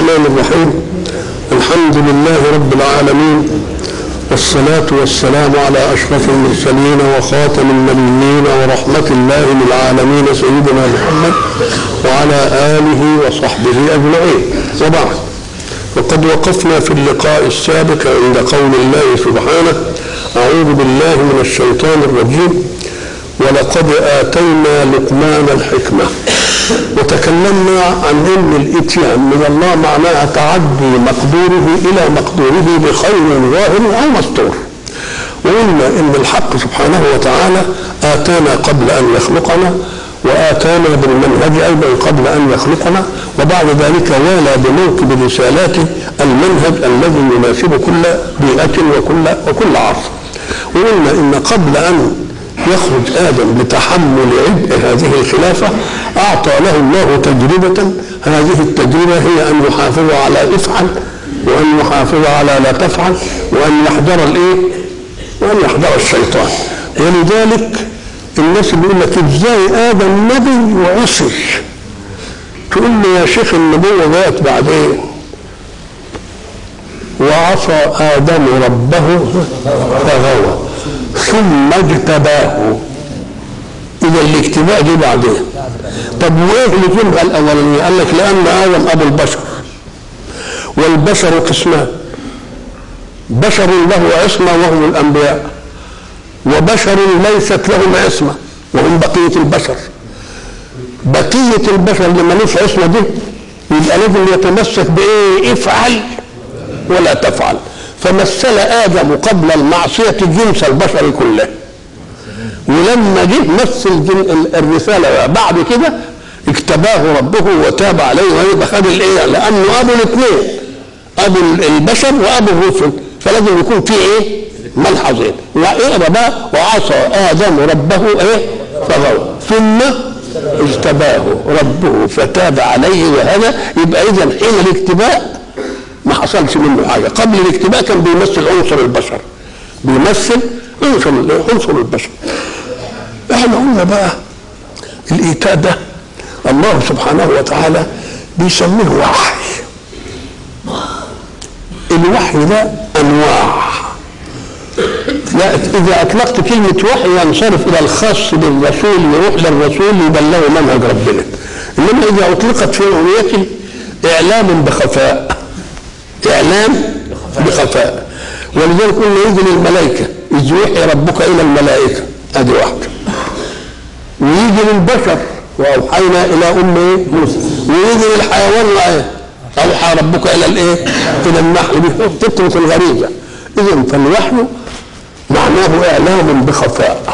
الرحمن الرحيم الحمد لله رب العالمين والصلاة والسلام على أشرف المرسلين وخاتم النبيين ورحمة الله للعالمين سيدنا محمد وعلى آله وصحبه أجمعين وبعد وقد وقفنا في اللقاء السابق عند قول الله سبحانه أعوذ بالله من الشيطان الرجيم ولقد آتينا لقمان الحكمة وتكلمنا عن ان الاتيان من الله معناها تعدي مقدوره الى مقدوره بخير ظاهر او مستور وقلنا ان الحق سبحانه وتعالى اتانا قبل ان يخلقنا واتانا بالمنهج ايضا قبل ان يخلقنا وبعد ذلك والى بموكب رسالاته المنهج الذي يناسب كل بيئه وكل وكل عصر وقلنا ان قبل ان يخرج ادم لتحمل عبء هذه الخلافه اعطى له الله تجربه هذه التجربه هي ان يحافظ على افعل وان يحافظ على لا تفعل وان يحذر الايه؟ وان يحذر الشيطان ولذلك الناس اللي يقول لك ازاي ادم نبي وعصي تقول له يا شيخ النبوه جاءت بعدين وعصى ادم ربه فغوى ثم اجتباه اذا الاجتباء دي بعدين طب وايه اللي تنبغى الاولانيه قال لك لان ادم ابو البشر والبشر قسمان بشر له عصمه وهم الانبياء وبشر ليست لهم عصمه وهم بقيه البشر بقيه البشر اللي ملوش عصمه دي يبقى لازم يتمسك بايه افعل ولا تفعل فمثل ادم قبل المعصيه جنس البشر كله ولما جه مثل الرساله بعد كده اجتباه ربه وتاب عليه ويبقى خد الايه لانه ابو الاثنين ابو البشر وابو الرسل فلازم يكون في ايه ملحظين واقرا بقى وعصى ادم ربه ايه فغوى ثم اجتباه ربه فتاب عليه وهذا يبقى اذا حين الاجتباء ما حصلش منه حاجه قبل الاجتباء كان بيمثل عنصر البشر بيمثل عنصر عنصر البشر احنا قلنا بقى الايتاء ده الله سبحانه وتعالى بيسميه وحي الوحي ده انواع لا اذا اطلقت كلمه وحي ينصرف الى الخاص بالرسول يروح للرسول يبلغه منهج ربنا انما اذا اطلقت في رؤيته اعلام بخفاء اعلام بخفاء ولذلك قلنا يجي للملائكه اذ يوحي ربك الى الملائكه ادي واحده ويجي للبشر واوحينا الى ام موسى ويجي للحيوان الايه اوحى ربك الى الايه؟ الى النحل فطره الغريزه اذا فالوحي معناه اعلام بخفاء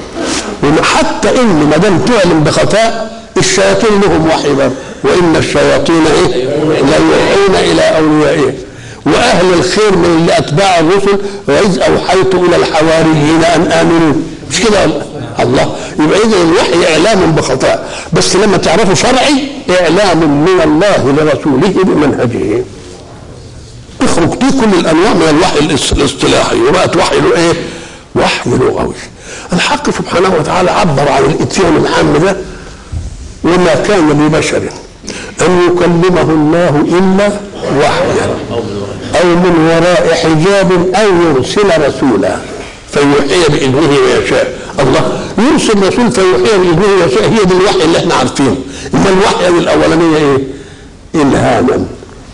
وحتى ان ما دام تعلم بخفاء الشياطين لهم وحي برضه وان الشياطين ايه؟ لا يوحون الى اوليائهم واهل الخير من اللي اتباع الرسل واذ اوحيت الى الحواريين ان امنوا مش كده الله يبقى اذا الوحي اعلام بخفاء بس لما تعرفه شرعي اعلام من الله لرسوله بمنهجه تخرج دي كل الانواع من الوحي الاصطلاحي وبقت وحي له ايه؟ وحي لغوي الحق سبحانه وتعالى عبر عن الاتيان العام ده وما كان لبشر ان يكلمه الله الا وحيا او من وراء حجاب او يرسل رسولا فيوحي باذنه ويشاء الله يرسل رسول فيوحي باذنه ويشاء هي دي الوحي اللي احنا عارفينه اما الوحي الاولانيه ايه؟ الهاما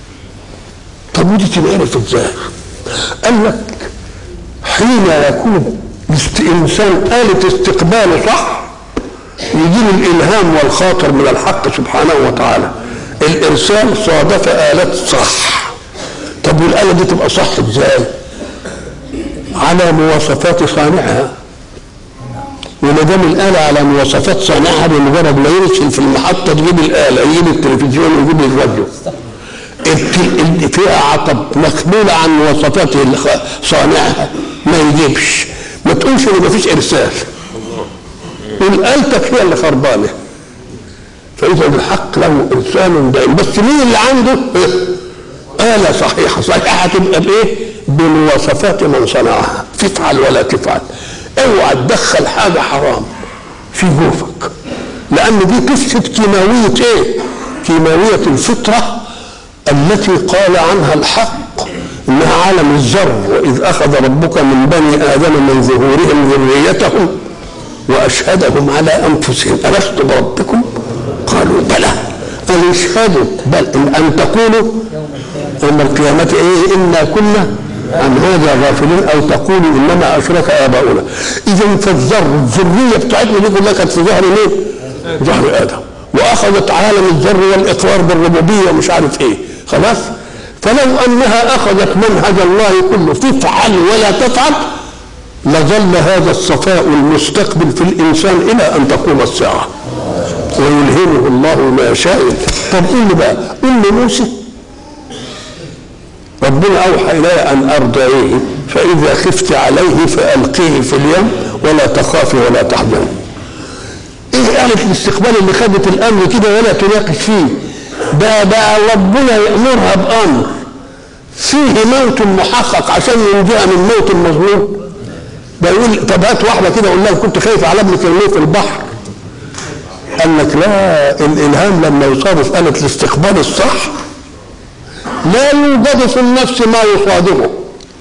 طب ودي تنعرف ازاي؟ قال لك حين يكون الانسان آلة استقباله صح يجي له الالهام والخاطر من الحق سبحانه وتعالى الارسال صادف آلات صح طب والآلة دي تبقى صح ازاي؟ على مواصفات صانعها وما دام الآلة على مواصفات صانعها بمجرد ما يرسل في المحطة تجيب الآلة يجيب التلفزيون ويجيب الراديو اللي فيها عطب مخلولة عن مواصفات صانعها ما يجيبش ما تقولش ان مفيش ارسال قول آلتك هي اللي خربانة فإذا الحق له إرسال دائم بس مين اللي عنده؟ آلة صحيحة صحيحة تبقى بإيه؟ بمواصفات من صنعها تفعل ولا تفعل اوعى تدخل حاجة حرام في جوفك لأن دي تفسد كيماوية إيه؟ كيماوية الفطرة التي قال عنها الحق انها عالم الذر واذ اخذ ربك من بني ادم من ظهورهم ذريتهم واشهدهم على انفسهم الست بربكم قالوا بلى ان اشهدوا بل ان تقولوا يوم القيامه ايه انا كنا عن هذا غافلين او تقولوا انما اشرك اباؤنا اذا فالذر الذريه بتاعتنا دي كلها كانت في ظهر مين؟ ظهر ادم واخذت عالم الذر والاقرار بالربوبيه ومش عارف ايه خلاص فلو انها اخذت منهج الله كله تفعل ولا تفعل لظل هذا الصفاء المستقبل في الانسان الى ان تقوم الساعه ويلهمه الله ما يشاء طب قول لي بقى قول لي موسى ربنا اوحى الي ان ارضعيه فاذا خفت عليه فالقيه في اليم ولا تخافي ولا تحزني ايه آلة الاستقبال اللي خدت الامر كده ولا تناقش فيه ده بقى ربنا يامرها بامر فيه موت محقق عشان ينجيها من موت المظلوم ده يقول طب هات واحده كده قول لها كنت خايف على ابنك يرميه في البحر قال لك لا الالهام لما يصادف آلة الاستقبال الصح لا يوجد في النفس ما يصادمه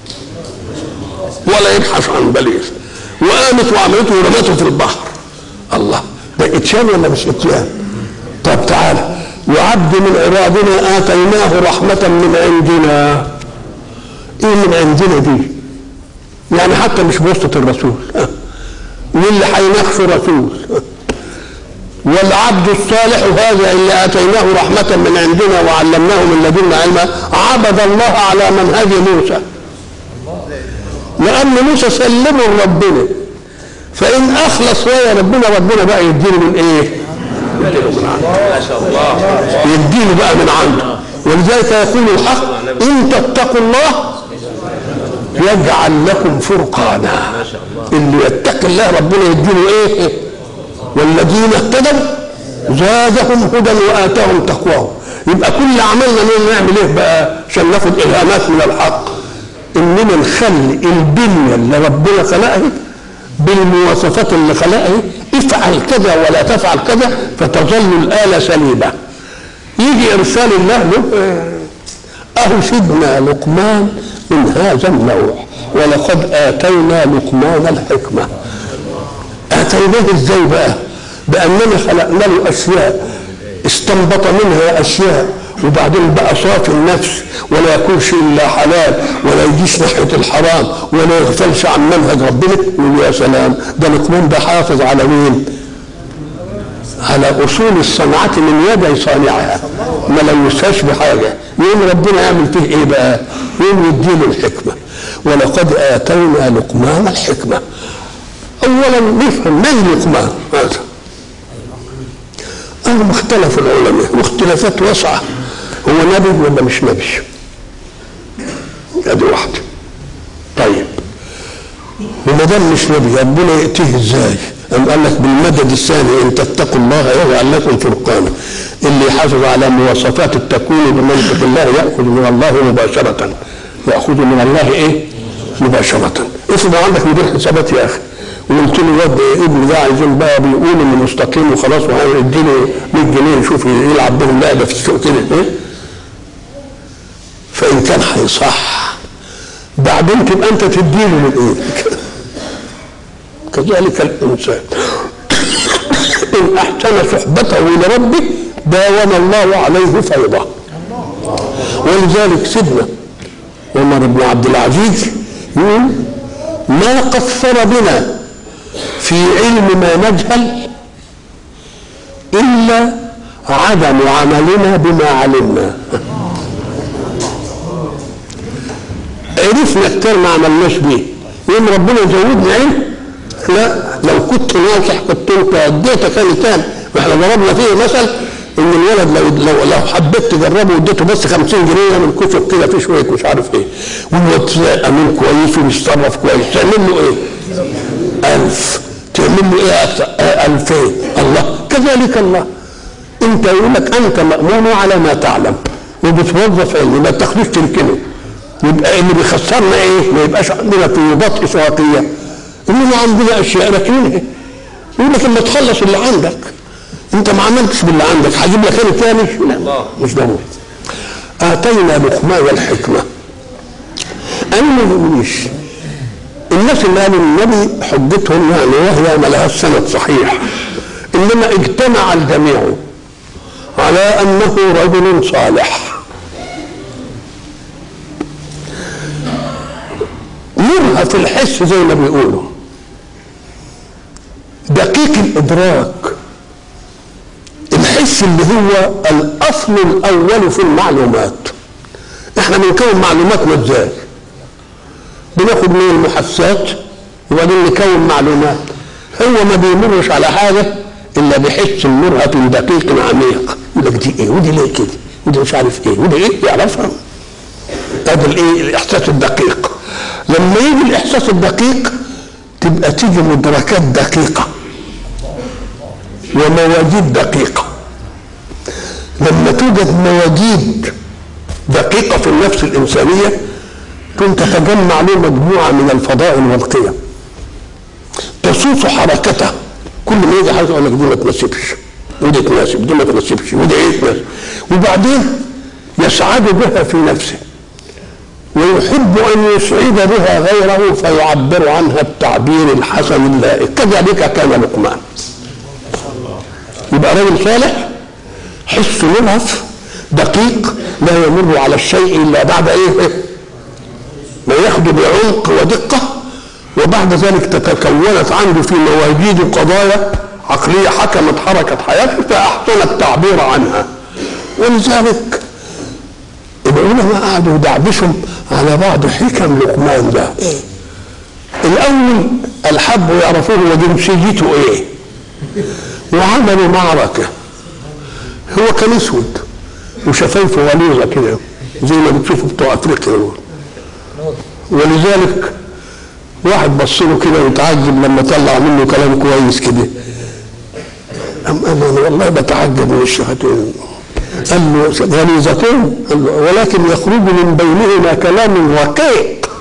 ولا يبحث عن بليغ وقامت وعملته ورمته في البحر الله ده اتيان ولا مش اتيان طب تعالى وعبد من عبادنا اتيناه رحمه من عندنا ايه من عندنا دي يعني حتى مش بواسطه الرسول واللي هيناقشه رسول والعبد الصالح هذا اللي اتيناه رحمه من عندنا وعلمناه من لدنا علما عبد الله على منهج موسى لان موسى سلمه لربنا فان اخلص ويا ربنا ربنا بقى يديله من ايه؟ يديله من عنده ما شاء الله يديله بقى من عنده ولذلك يقول الحق ان تتقوا الله يجعل لكم فرقانا ما شاء الله اللي يتقي الله ربنا يديله ايه؟ والذين اهتدوا زادهم هدى واتاهم تقواهم يبقى كل عملنا اننا نعمل ايه بقى عشان ناخد الهامات من الحق اننا نخلي البنيه اللي ربنا خلقها بالمواصفات اللي خلقها افعل كذا ولا تفعل كذا فتظل الاله سليمه يجي ارسال الله له اهو سيدنا لقمان من هذا النوع ولقد اتينا لقمان الحكمه اتيناه ازاي بقى باننا خلقنا له اشياء استنبط منها اشياء وبعدين بقى صافي النفس ولا يكونش الا حلال ولا يجيش ناحيه الحرام ولا يغفلش عن منهج ربنا يقول يا سلام ده لقمان ده حافظ على مين؟ على اصول الصنعه من يدي صانعها ما لوثهاش بحاجه يقوم ربنا يعمل فيه ايه بقى؟ يقوم يديله الحكمه ولقد اتينا لقمان الحكمه اولا نفهم من لقمان هذا أنا اختلف العلماء واختلافات واسعة هو نبي ولا مش نبي ادي واحدة طيب وما دام مش نبي ربنا يأتيه ازاي؟ أم قال لك بالمدد الثاني إن تتقوا الله يجعل لكم فرقانا اللي يحافظ على مواصفات التكوين بمنطق الله يأخذ من الله مباشرة يأخذ من الله إيه؟ مباشرة افرض عندك مدير حسابات يا أخي وقلت له الواد ابني ده عايزين بقى بيقول انه مستقيم وخلاص وهيديله 100 جنيه يشوف يلعب بهم لعبه في السوق كده ايه فان كان هيصح بعدين تبقى انت تديله من ايدك كذلك الانسان ان احسن صحبته لربه داوم الله عليه فيضه ولذلك سيدنا عمر بن عبد العزيز يقول ما قصر بنا في علم ما نجهل إلا عدم عملنا بما علمنا عرفنا كتير ما عملناش بيه يوم ربنا يزودنا علم لا لو كنت ناصح كنت انت اديتك انا تاني واحنا ضربنا فيه مثل ان الولد لو لو, لو حبيت تجربه واديته بس 50 جنيه من كتب كده في شويه مش عارف ايه والواد امين كويس وبيتصرف كويس تعمل له ايه؟ ألف تعمل له ايه أكثر؟ ألفين الله كذلك الله انت يقول لك انت مامون على ما تعلم وبتوظف علم ما تاخدوش تركنه يبقى اللي بيخسرنا ايه؟ ما يبقاش عندنا طيوبات اسواقيه انما عندنا اشياء راكنينها يقول لك اما تخلص اللي عندك انت ما عملتش باللي عندك هجيب لك انا تاني لا مش ضروري اتينا لقمان الحكمه انا ما يهمنيش الناس اللي قالوا النبي حجتهم يعني وهي ما لهاش سند صحيح انما اجتمع الجميع على انه رجل صالح مرهف الحس زي ما بيقولوا دقيق الادراك الحس اللي هو الاصل الاول في المعلومات احنا بنكون معلوماتنا ازاي بناخد من المحسات وبعدين نكون معلومات هو ما بيمرش على حاجه الا بحس مرهف دقيق عميق يقول لك دي ايه ودي ليه كده ودي مش عارف ايه ودي ايه يعرفها هذا الايه الاحساس الدقيق لما يجي الاحساس الدقيق تبقى تيجي مدركات دقيقه ومواجيد دقيقه لما توجد مواجيد دقيقه في النفس الانسانيه كنت تتجمع له مجموعه من الفضائل والقيم تصوص حركته كل ما يجي حاجه يقول لك دي ما تناسبش ودي تناسب دي ما تناسبش ودي ايه تناسب وبعدين يسعد بها في نفسه ويحب ان يسعد بها غيره فيعبر عنها التعبير الحسن اللائق كذلك كان لقمان يبقى رجل صالح حس مرهف دقيق لا يمر على الشيء الا بعد ايه ما ياخده بعمق ودقه وبعد ذلك تتكونت عنده في مواجيد قضايا عقليه حكمت حركه حياته فاحسن التعبير عنها ولذلك العلماء قعدوا يدعبسوا على بعض حكم لقمان ده الاول الحبوا يعرفوه وجنسيته ايه وعملوا معركه هو كان اسود وشفايفه غليظه كده زي ما بتشوفوا بتوع افريقيا دول ولذلك واحد بص له كده وتعجب لما طلع منه كلام كويس كده أم أنا والله بتعجب من الشفتين قال له غليظتين قال له ولكن يخرج من بينهما كلام رقيق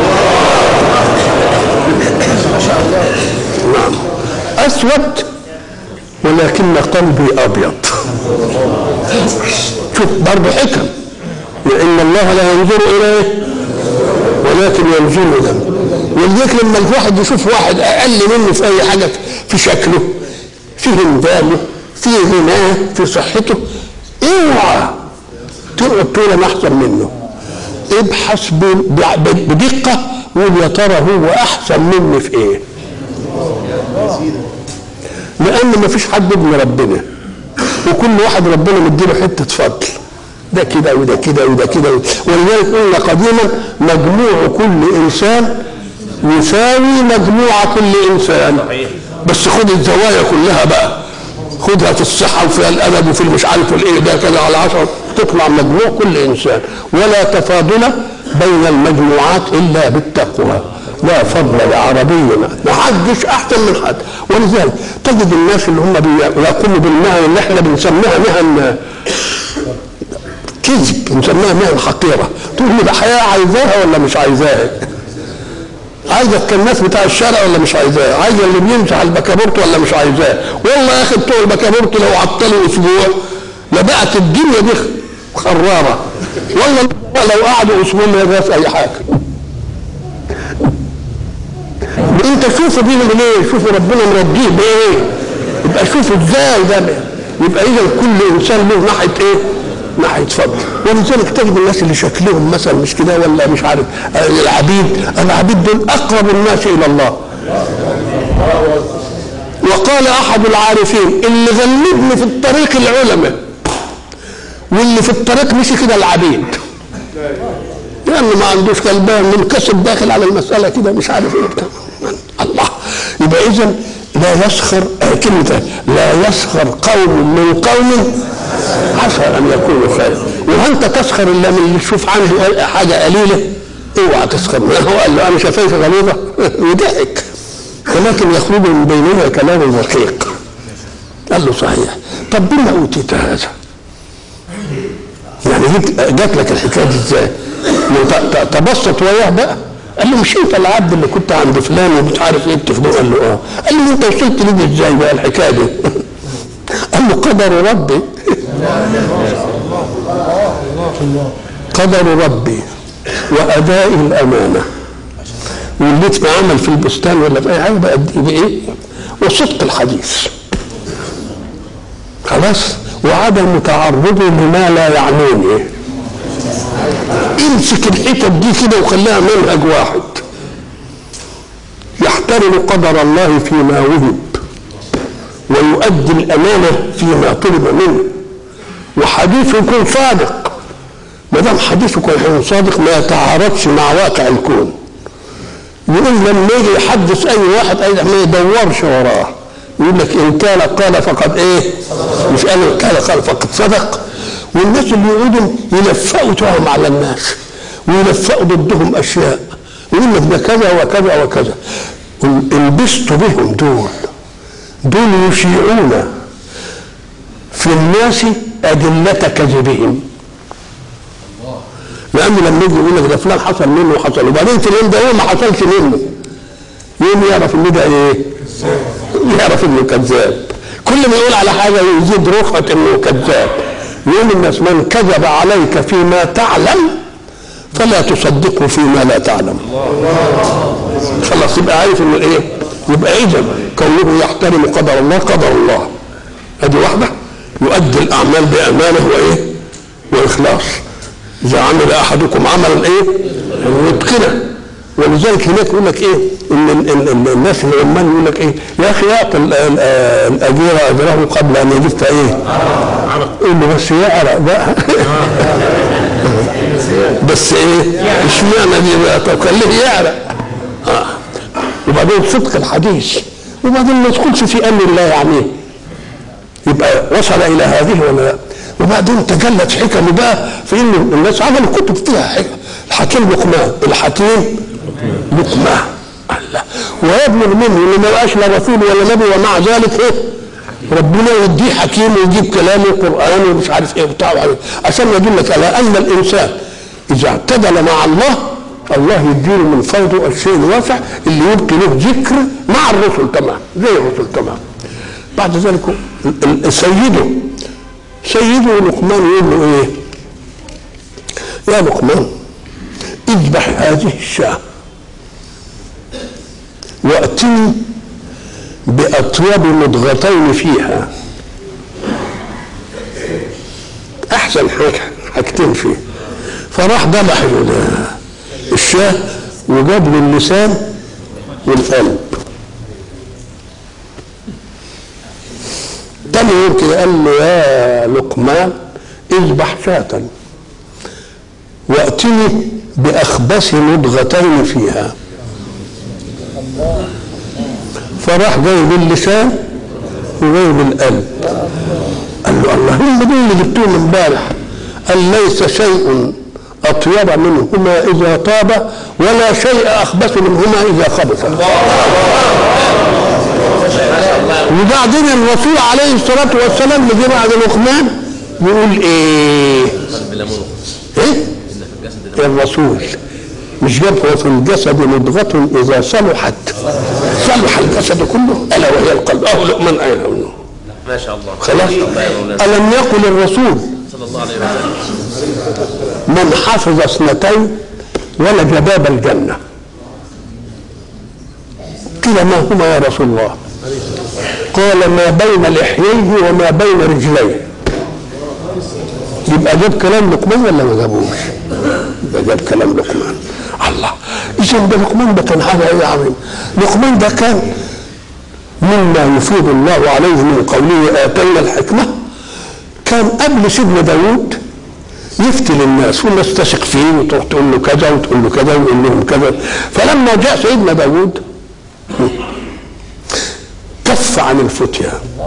نعم اسود ولكن قلبي ابيض شوف برضه حكم لان الله لا ينظر اليه ولكن ينظر الى ولذلك لما الواحد يشوف واحد اقل منه في اي حاجه في شكله في هندامه في غناه في صحته اوعى تقعد تقول انا احسن منه ابحث بدقه وقول يا ترى هو احسن مني في ايه لان ما فيش حد ابن ربنا وكل واحد ربنا مديله حته فضل ده كده وده كده وده كده ولذلك قلنا قديما مجموع كل انسان يساوي مجموع كل انسان بس خد الزوايا كلها بقى خدها في الصحة وفي الأدب وفي المش عارف الإيه ده كذا على عشرة تطلع مجموع كل إنسان ولا تفاضل بين المجموعات إلا بالتقوى لا فضل لعربي ما حدش أحسن من حد ولذلك تجد الناس اللي هم بيقوموا بالمهن اللي احنا بنسميها مهن كذب بنسميها مهن حقيرة تقول لي ده حياة عايزاها ولا مش عايزاها عايزه الكناس بتاع الشارع ولا مش عايزاه عايزه اللي بيمسح البكابورت ولا مش عايزاه والله يا اخي بتوع البكابورت لو عطلوا اسبوع لبقت الدنيا دي خراره والله لو قعدوا اسبوع ما يدرس اي حاجه انت شوفوا دي ليه شوفوا ربنا مرضيه بايه يبقى شوفوا ازاي ده يبقى اذا كل انسان له ناحيه ايه ناحيه فضل ولذلك تجد الناس اللي شكلهم مثلا مش كده ولا مش عارف العبيد العبيد دول اقرب الناس الى الله وقال احد العارفين اللي غلبني في الطريق العلماء واللي في الطريق مشي كده العبيد لانه يعني ما عندوش غلبان منكسب داخل على المساله كده مش عارف ايه بتاع الله يبقى اذا لا يسخر كلمة لا يسخر قوم من قوم عسى ان يكونوا خير وانت تسخر الا من اللي تشوف عنده حاجه قليله اوعى تسخر منه هو قال له انا شفايفي غليظه وضحك ولكن يخرج من بينها كلام رقيق قال له صحيح طب بما اوتيت هذا يعني جات لك الحكايه دي ازاي؟ تبسط وياه بقى قال له مش انت العبد اللي كنت عند فلان ومش عارف ايه بتفضل قال له اه قال له انت وصلت لي ازاي بقى الحكايه دي قال له قدر ربي قدر ربي وأداء الأمانة واللي عمل في البستان ولا في أي حاجة بقى بإيه؟ وصدق الحديث خلاص وعدم تعرضه لما لا يعنوني امسك الحتت دي كده وخليها منهج واحد يحترم قدر الله فيما وهب ويؤدي الأمانة فيما طلب منه وحديثه يكون صادق ما دام حديثه يكون صادق ما يتعارضش مع واقع الكون يقول لما يجي يحدث اي واحد اي ما يدورش وراه يقول لك ان كان قال فقد ايه مش قال كان قال فقد صدق والناس اللي يقعدوا يلفقوا تهم على الناس ويلفقوا ضدهم اشياء يقول لك ده كذا وكذا وكذا انبسطوا بهم دول دول يشيعون في الناس أدلة كذبهم لأنه لما يجي يقول لك ده فلان حصل منه وحصل وبعدين في اليوم ده هو ما حصلش منه يوم يعرف ان ده ايه؟ يعرف انه كذاب كل ما يقول على حاجه يزيد رخصة انه كذاب يقول الناس من كذب عليك فيما تعلم فلا تصدقه فيما لا تعلم خلاص يبقى عارف انه ايه؟ يبقى اذا كونه يحترم قدر الله قدر الله ادي واحده يؤدي الاعمال بامانه وايه؟ واخلاص اذا عمل احدكم عملا ايه؟ يتقنه ولذلك هناك يقول لك ايه؟ ان ال- ال- ال- الناس العمال يقول لك ايه؟ يا اخي اعطي ال- ال- الاجير اجره قبل ان يجف ايه؟ قول له بس يعرق بقى بس ايه؟ اشمعنى دي بقى؟ طب خليه يعرق آه. وبعدين صدق الحديث وبعدين ما يدخلش في امر الله يعني يبقى وصل الى هذه ولا لا وبعدين تجلت حكمه بقى في ان الناس عملوا كتب فيها حكم الحكيم لقمان الحكيم لقمان الله ويبلغ منه انه ما بقاش لا رسول ولا نبي ومع ذلك ايه ربنا يديه حكيم ويجيب كلامه قران ومش عارف ايه وبتاع وعارف. عشان يدلك على ان الانسان اذا اعتدل مع الله الله يديله من فضله الشيء الواسع اللي يبقي له ذكر مع الرسل تمام زي الرسل تمام بعد ذلك ال- ال- سيده سيده لقمان يقول له ايه يا لقمان اذبح هذه الشاة واتني بأطيب مضغتين فيها أحسن حاجة حاجتين فيه فراح ذبح ال- الشاة وجاب له اللسان والقلب تاني يوم كده قال له يا لقمان اذبح شاة واتني بأخبث مضغتين فيها فراح جايب اللسان وجايب القلب قال له الله هم دول اللي جبتوهم امبارح قال ليس شيء اطيب منهما اذا طاب ولا شيء اخبث منهما اذا خبث وبعدين الرسول عليه الصلاه والسلام اللي جه بعد لقمان يقول ايه؟ ايه؟ الرسول مش جاب هو في الجسد مضغة إذا صلحت صلح الجسد كله ألا وهي القلب أهو لقمان أين منه ما شاء الله خلاص الله يا مولانا ألم يقل الرسول صلى الله عليه وسلم من حفظ اثنتين ولج باب الجنة قيل ما هما يا رسول الله قال ما بين لحييه وما بين رجليه يبقى جاب كلام لقمان ولا ما جابوش؟ يبقى جاب كلام لقمان الله اذا ده لقمان ده كان حاجه ايه عظيم لقمان ده كان مما يفيض الله عليه من قوله اتينا الحكمه كان قبل سيدنا داوود يفتي للناس والناس تثق فيه وتروح تقول له كذا وتقول له كذا ويقول لهم كذا فلما جاء سيدنا داوود كف عن الفتيا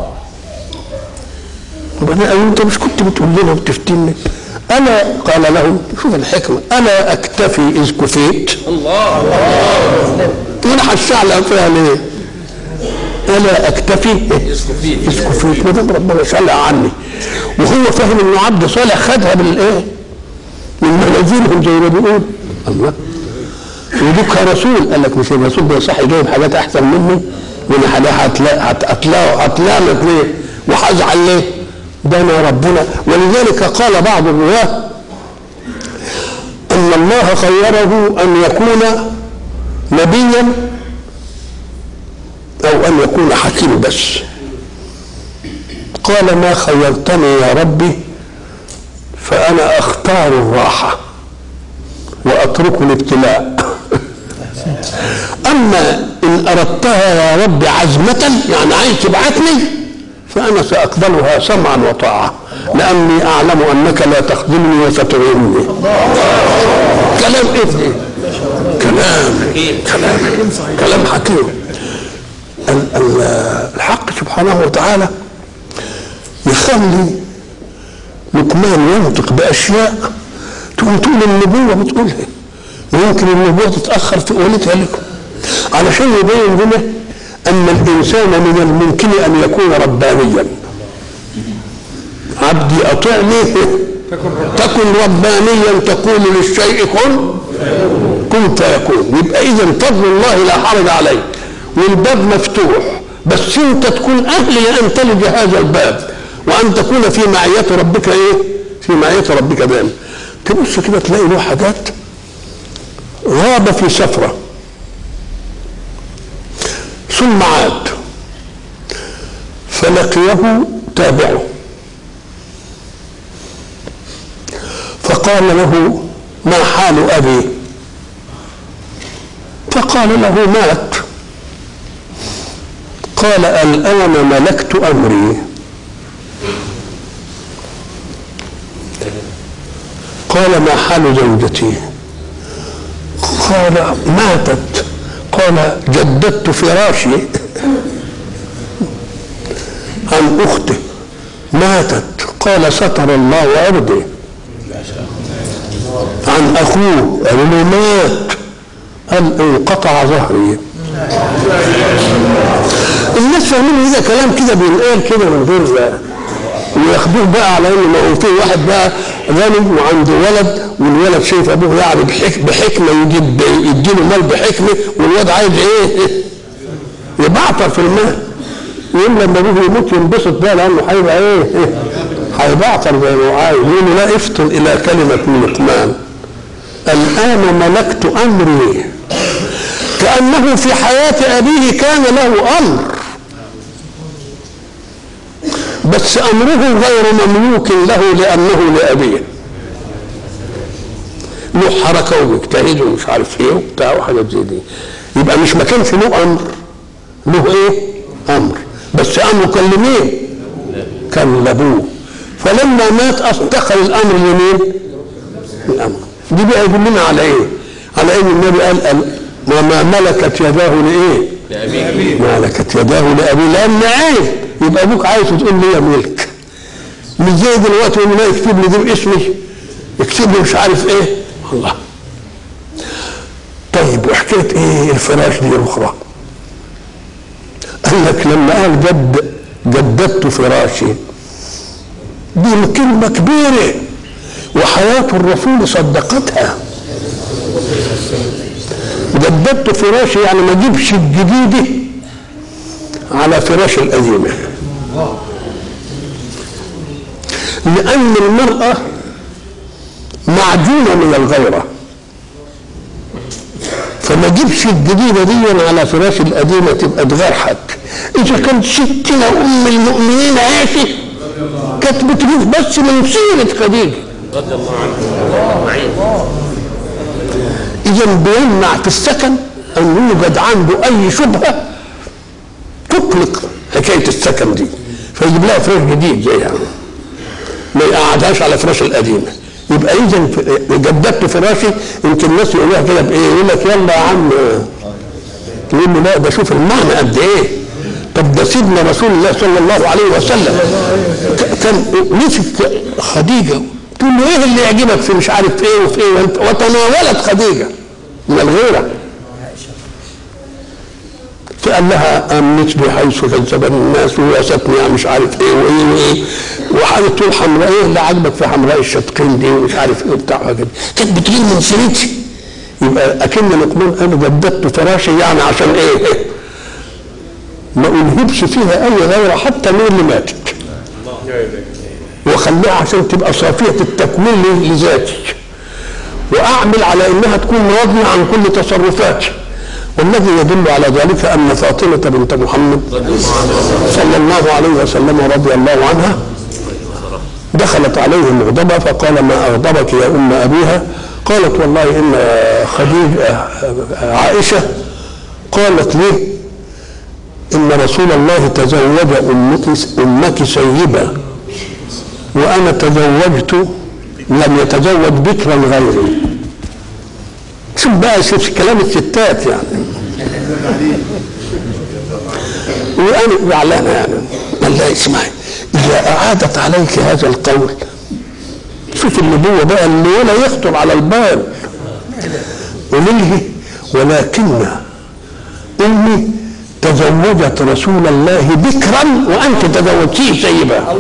وبعدين قالوا انت مش كنت بتقول لنا وبتفتني انا قال لهم شوف الحكمه انا اكتفي اذ كفيت الله ينحى الشعلة فيها ليه؟ انا اكتفي كفيت. اذ كفيت ما دام ربنا شلع عني وهو فاهم انه عبد صالح خدها بالايه؟ من منازلهم زي ما بيقول الله ودوك رسول قال لك مش الرسول ده صح جايب حاجات احسن مني وانا حاجة هتلا هتلا هتلامك ليه؟ وهزعل ليه؟ ده انا ربنا ولذلك قال بعض الرواه الله خيره ان يكون نبيا او ان يكون حكيم بس قال ما خيرتني يا ربي فانا اختار الراحه واترك الابتلاء اما ان اردتها يا رب عزمه يعني عايز تبعتني فانا ساقبلها سمعا وطاعه لاني اعلم انك لا تخذلني وستعينني كلام ايه ده؟ كلام كلام كلام حكيم ال- ال- الحق سبحانه وتعالى يخلي لقمان ينطق باشياء تقوم تقول النبوه بتقولها ويمكن النبوه تتاخر في قولتها لكم علشان يبين لنا ان الانسان من الممكن ان يكون ربانيا عبدي اطعني تكن ربانيا تقول للشيء كن كن فيكون يبقى اذا فضل الله لا حرج عليه والباب مفتوح بس انت تكون اهل لان تلج هذا الباب وان تكون في معيه ربك ايه؟ في معيه ربك دائما تبص كده تلاقي له حاجات غاب في سفره ثم عاد فلقيه تابعه فقال له ما حال ابي فقال له مات قال الان ملكت امري قال ما حال زوجتي قال ماتت قال جددت فراشي عن اخته ماتت قال ستر الله عرضي عن اخوه قال له مات قال انقطع ظهري الناس فاهمين ده كلام كده بينقال كده من غير وياخدوه بقى على انه ما هو في واحد بقى غني وعنده ولد والولد شايف ابوه يعني بحك بحكمه يجيب يديله مال بحكمه والواد عايز ايه؟ يبعتر في المال يقول لما ابوه يموت ينبسط بقى لانه هيبقى ايه؟ هيبعتر زي ما هو عايز يقول له لا افطر الى كلمه من لقمان الان ملكت امري كانه في حياه ابيه كان له امر بس امره غير مملوك له لانه لابيه له حركه ومجتهد ومش عارف ايه وبتاع وحاجات زي دي يبقى مش ما كانش له امر له ايه؟ امر بس امره كان لمين؟ كان لابوه فلما مات انتقل الامر لمين؟ الامر دي بقى يدلنا على ايه؟ على ان النبي قال قال وما ملكت يداه لايه؟ لأبيه ملكت يداه لابيه لان عيب يبقى ابوك عايز تقول لي ملك مش زي دلوقتي يقول لي لا يكتب لي دي باسمي يكتب لي مش عارف ايه الله طيب وحكايه ايه الفراش دي الاخرى قال لك لما قال جد جددت فراشي دي كلمه كبيره وحياه الرسول صدقتها جددت فراشي يعني ما اجيبش الجديده على فراش القديمه لان المراه معجونه من الغيره فما اجيبش الجديده دي على فراش القديمه تبقى تغير حد اذا كانت ستنا ام المؤمنين عائشه كانت بتجيب بس من سيره خديجه رضي الله عنه معين اذا بيمنع في السكن ان يوجد عنده اي شبهه تطلق حكايه السكن دي فيجيب لها فراش جديد زيها ما يقعدهاش على فراش القديمه يبقى اذا جددت فراشي يمكن الناس يقولوها كده بايه يقول لك يلا يا عم يقول له لا ده شوف المعنى قد ايه طب ده سيدنا رسول الله صلى الله عليه وسلم ك- كان مسك خديجه تقول له ايه اللي يعجبك في مش عارف ايه وفي ايه وانت وتناولت خديجه من الغيره فقال لها امنت بحيث كذبني الناس ووستني مش عارف ايه وايه وايه وحاجه تقول حمراء ايه اللي عاجبك في حمراء الشدقين دي ومش عارف ايه وبتاع وكده كانت بتجيب من سيرتي يبقى اكن لقمان قال جددت فراشي يعني عشان ايه؟ ما انهبش فيها اي غيره حتى من اللي ماتت وخليها عشان تبقى صافيه التكوين لذاتي واعمل على انها تكون راضيه عن كل تصرفاتي والذي يدل على ذلك ان فاطمه بنت محمد صلى الله عليه وسلم رضي الله عنها دخلت عليه مغضبة فقال ما أغضبك يا أم أبيها قالت والله إن خديجة عائشة قالت لي إن رسول الله تزوج أمك أمك سيبة وأنا تزوجت لم يتزوج بكرا غيري شوف بقى شوف كلام الستات يعني وأنا زعلانة يعني قال لا اسمعي إذا أعادت عليك هذا القول شوف النبوة بقى اللي ولا يخطر على البال قولي ولكن أمي تزوجت رسول الله بكرا وأنت تزوجتيه سيبا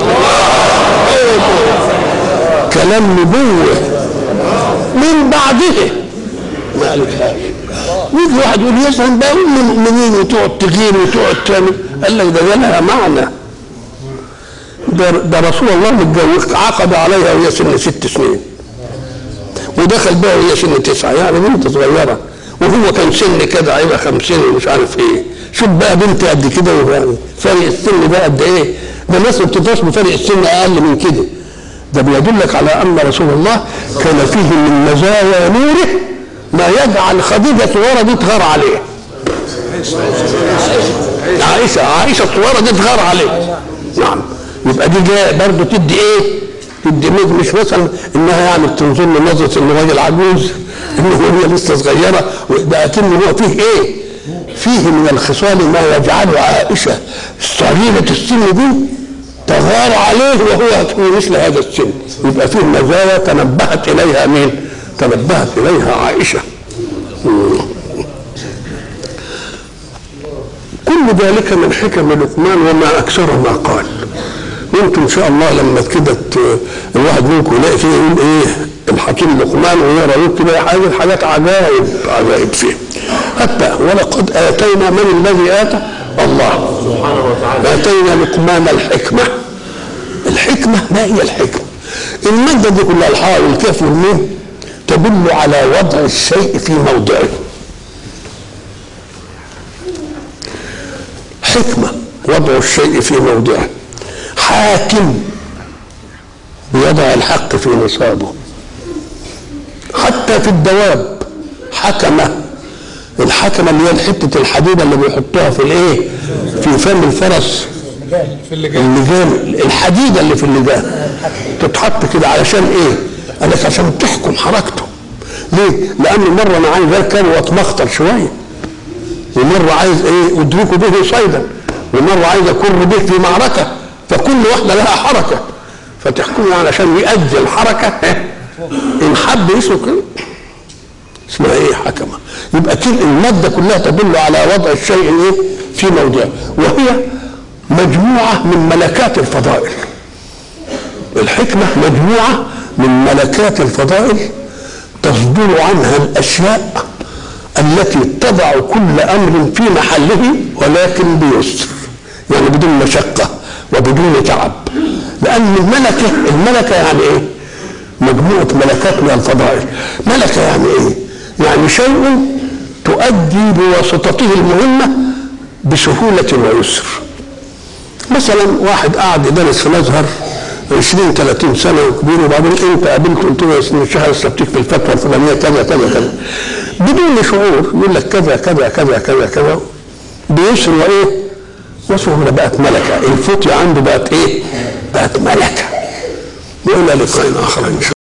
كلام نبوة من بعده ما قالتهاش يجي واحد يقول يسلم بقى ام المؤمنين وتقعد تغير وتقعد تعمل قال لك ده لها معنى ده, ده رسول الله متجوز عقد عليها وهي سن ست سنين ودخل بها وهي سن تسعه يعني بنت صغيره وهو كان سن كده هيبقى 50 ومش عارف ايه شوف بقى بنت قد كده يعني فرق السن ده قد ايه ده الناس ما بتدرس بفرق السن اقل من كده ده بيدلك على ان رسول الله كان فيه من مزايا نوره ما يجعل خديجه صغيره دي تغار عليه عائشه عائشه الصغيره دي تغار عليه نعم يبقى دي جايه برضه تدي ايه؟ تدي ميز مش مثلا انها يعني بتنظر له نظره انه راجل عجوز انه هي لسه صغيره ده اكن هو فيه ايه؟ فيه من الخصال ما يجعل عائشه صغيره السن دي تغار عليه وهو في مثل هذا السن يبقى فيه مزايا تنبهت اليها مين؟ تنبهت اليها عائشه كل ذلك من حكم لقمان وما اكثر ما قال وانتم ان شاء الله لما كده ت- الواحد منكم يلاقي فيه يقول ايه الحكيم لقمان ويقرا يكتب حاجات حاجات عجائب عجائب فيه حتى ولقد اتينا من الذي اتى الله سبحانه وتعالى اتينا لقمان الحكمه الحكمه ما هي الحكمه الماده دي كلها الحاء والكاف والميم تدل على وضع الشيء في موضعه حكمه وضع الشيء في موضعه حاكم يضع الحق في نصابه حتى في الدواب حكمه الحكمه اللي هي حته الحديده اللي بيحطوها في الايه في فم الفرس في اللي جاي اللجان الحديده اللي في اللجان تتحط كده علشان ايه؟ قال لك عشان تحكم حركته ليه؟ لان مره انا عايز اركب واتمخطر شويه ومره عايز ايه ادرك به صيدا ومره عايز اكر به في معركه فكل واحده لها حركه فتحكمه علشان يؤدي الحركه ان حب يسلك اسمها ايه حكمه يبقى كل الماده كلها تدل على وضع الشيء ايه في موضعه وهي مجموعه من ملكات الفضائل الحكمه مجموعه من ملكات الفضائل تصدر عنها الاشياء التي تضع كل امر في محله ولكن بيسر يعني بدون مشقه وبدون تعب لان الملكه الملكه يعني ايه؟ مجموعه ملكات من الفضائل ملكه يعني ايه؟ يعني شيء تؤدي بواسطته المهمه بسهوله ويسر مثلا واحد قاعد يدرس في الازهر 20 30 سنه وكبير وبعدين انت قابلته قلت له يا سيدي الشيخ استفتيك في الفتوى الفلانيه كذا كذا كذا بدون شعور يقول لك كذا كذا كذا كذا كذا بيسر وايه؟ وسهوله بقت ملكه الفتية عنده بقت ايه؟ بقت ملكه والى لقاء اخر ان شاء الله